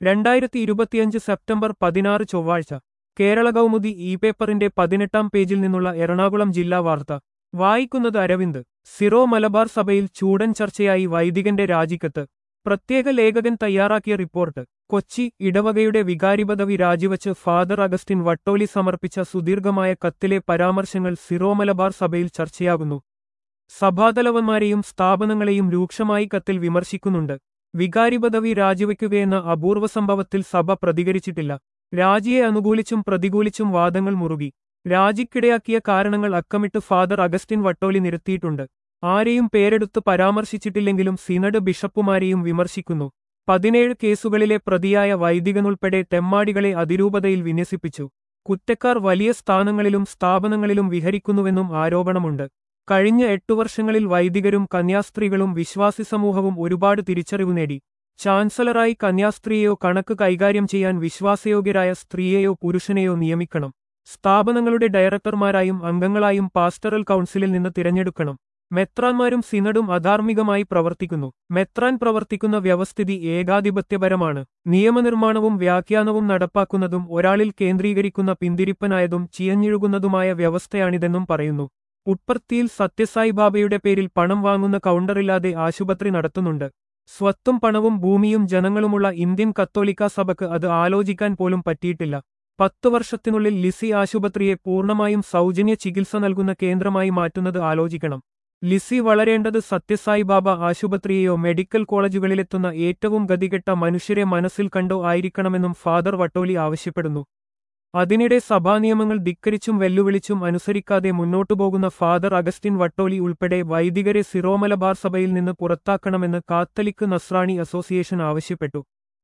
രണ്ടായിരത്തി ഇരുപത്തിയഞ്ച് സെപ്റ്റംബർ പതിനാറ് ചൊവ്വാഴ്ച കേരള കൗമുദി ഇ പേപ്പറിന്റെ പതിനെട്ടാം പേജിൽ നിന്നുള്ള എറണാകുളം ജില്ലാ വാർത്ത വായിക്കുന്നത് അരവിന്ദ് സിറോ മലബാർ സഭയിൽ ചൂടൻ ചർച്ചയായി വൈദികന്റെ രാജിക്കത്ത് പ്രത്യേക ലേഖകൻ തയ്യാറാക്കിയ റിപ്പോർട്ട് കൊച്ചി ഇടവകയുടെ വികാരിപദവി രാജിവച്ച് ഫാദർ അഗസ്റ്റിൻ വട്ടോലി സമർപ്പിച്ച സുദീർഘമായ കത്തിലെ പരാമർശങ്ങൾ സിറോ മലബാർ സഭയിൽ ചർച്ചയാകുന്നു സഭാതലവന്മാരെയും സ്ഥാപനങ്ങളെയും രൂക്ഷമായി കത്തിൽ വിമർശിക്കുന്നുണ്ട് വികാരിപദവി രാജിവെക്കുകയെന്ന അപൂർവ സംഭവത്തിൽ സഭ പ്രതികരിച്ചിട്ടില്ല രാജിയെ അനുകൂലിച്ചും പ്രതികൂലിച്ചും വാദങ്ങൾ മുറുകി രാജിക്കിടയാക്കിയ കാരണങ്ങൾ അക്കമിട്ട് ഫാദർ അഗസ്റ്റിൻ വട്ടോലി നിരത്തിയിട്ടുണ്ട് ആരെയും പേരെടുത്ത് പരാമർശിച്ചിട്ടില്ലെങ്കിലും സിനഡ് ബിഷപ്പുമാരെയും വിമർശിക്കുന്നു പതിനേഴ് കേസുകളിലെ പ്രതിയായ വൈദികനുൾപ്പെടെ തെമ്മാടികളെ അതിരൂപതയിൽ വിന്യസിപ്പിച്ചു കുറ്റക്കാർ വലിയ സ്ഥാനങ്ങളിലും സ്ഥാപനങ്ങളിലും വിഹരിക്കുന്നുവെന്നും ആരോപണമുണ്ട് കഴിഞ്ഞ എട്ടു വർഷങ്ങളിൽ വൈദികരും കന്യാസ്ത്രീകളും വിശ്വാസി സമൂഹവും ഒരുപാട് തിരിച്ചറിവ് നേടി ചാൻസലറായി കന്യാസ്ത്രീയെയോ കണക്ക് കൈകാര്യം ചെയ്യാൻ വിശ്വാസയോഗ്യരായ സ്ത്രീയെയോ പുരുഷനെയോ നിയമിക്കണം സ്ഥാപനങ്ങളുടെ ഡയറക്ടർമാരായും അംഗങ്ങളായും പാസ്റ്ററൽ കൗൺസിലിൽ നിന്ന് തിരഞ്ഞെടുക്കണം മെത്രാന്മാരും സിനഡും അധാർമികമായി പ്രവർത്തിക്കുന്നു മെത്രാൻ പ്രവർത്തിക്കുന്ന വ്യവസ്ഥിതി ഏകാധിപത്യപരമാണ് നിയമനിർമ്മാണവും വ്യാഖ്യാനവും നടപ്പാക്കുന്നതും ഒരാളിൽ കേന്ദ്രീകരിക്കുന്ന പിന്തിരിപ്പനായതും ചിയഞ്ഞിഴുകുന്നതുമായ വ്യവസ്ഥയാണിതെന്നും പറയുന്നു ഉട്പർത്തിയിൽ സത്യസായി ബാബയുടെ പേരിൽ പണം വാങ്ങുന്ന കൗണ്ടറില്ലാതെ ആശുപത്രി നടത്തുന്നുണ്ട് സ്വത്തും പണവും ഭൂമിയും ജനങ്ങളുമുള്ള ഇന്ത്യൻ കത്തോലിക്ക സഭയ്ക്ക് അത് ആലോചിക്കാൻ പോലും പറ്റിയിട്ടില്ല പത്തു വർഷത്തിനുള്ളിൽ ലിസി ആശുപത്രിയെ പൂർണ്ണമായും സൗജന്യ ചികിത്സ നൽകുന്ന കേന്ദ്രമായി മാറ്റുന്നത് ആലോചിക്കണം ലിസി വളരേണ്ടത് സത്യസായി ബാബ ആശുപത്രിയെയോ മെഡിക്കൽ കോളേജുകളിലെത്തുന്ന ഏറ്റവും ഗതികെട്ട മനുഷ്യരെ മനസ്സിൽ കണ്ടോ ആയിരിക്കണമെന്നും ഫാദർ വട്ടോലി ആവശ്യപ്പെടുന്നു അതിനിടെ സഭാനിയമങ്ങൾ ധിക്കരിച്ചും വെല്ലുവിളിച്ചും അനുസരിക്കാതെ മുന്നോട്ടു പോകുന്ന ഫാദർ അഗസ്റ്റിൻ വട്ടോലി ഉൾപ്പെടെ വൈദികരെ സിറോമലബാർ സഭയിൽ നിന്ന് പുറത്താക്കണമെന്ന് കാത്തലിക് നസ്രാണി അസോസിയേഷൻ ആവശ്യപ്പെട്ടു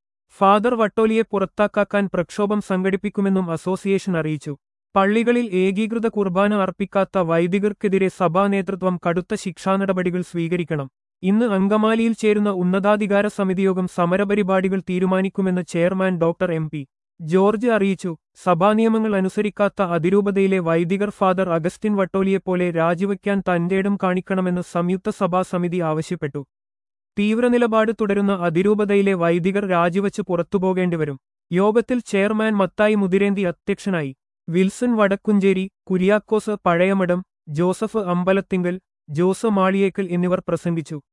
ഫാദർ വട്ടോലിയെ പുറത്താക്കാൻ പ്രക്ഷോഭം സംഘടിപ്പിക്കുമെന്നും അസോസിയേഷൻ അറിയിച്ചു പള്ളികളിൽ ഏകീകൃത കുർബാന അർപ്പിക്കാത്ത വൈദികർക്കെതിരെ സഭാ നേതൃത്വം കടുത്ത ശിക്ഷാനടപടികൾ സ്വീകരിക്കണം ഇന്ന് അങ്കമാലിയിൽ ചേരുന്ന ഉന്നതാധികാര സമിതിയോഗം സമരപരിപാടികൾ തീരുമാനിക്കുമെന്ന് chairman doctor M P George അറിയിച്ചു സഭാനിയമങ്ങൾ അനുസരിക്കാത്ത അതിരൂപതയിലെ വൈദികർ ഫാദർ അഗസ്റ്റിൻ വട്ടോലിയെപ്പോലെ രാജിവയ്ക്കാൻ തന്റേടം കാണിക്കണമെന്ന് സംയുക്ത സഭാ സമിതി ആവശ്യപ്പെട്ടു തീവ്രനിലപാട് തുടരുന്ന അതിരൂപതയിലെ വൈദികർ രാജിവച്ച് പുറത്തുപോകേണ്ടിവരും യോഗത്തിൽ ചെയർമാൻ മത്തായി മുതിരേന്തി അധ്യക്ഷനായി വിൽസൺ വടക്കുംചേരി കുര്യാക്കോസ് പഴയമഠം ജോസഫ് അമ്പലത്തിങ്കൽ ജോസ് മാളിയേക്കൽ എന്നിവർ പ്രസംഗിച്ചു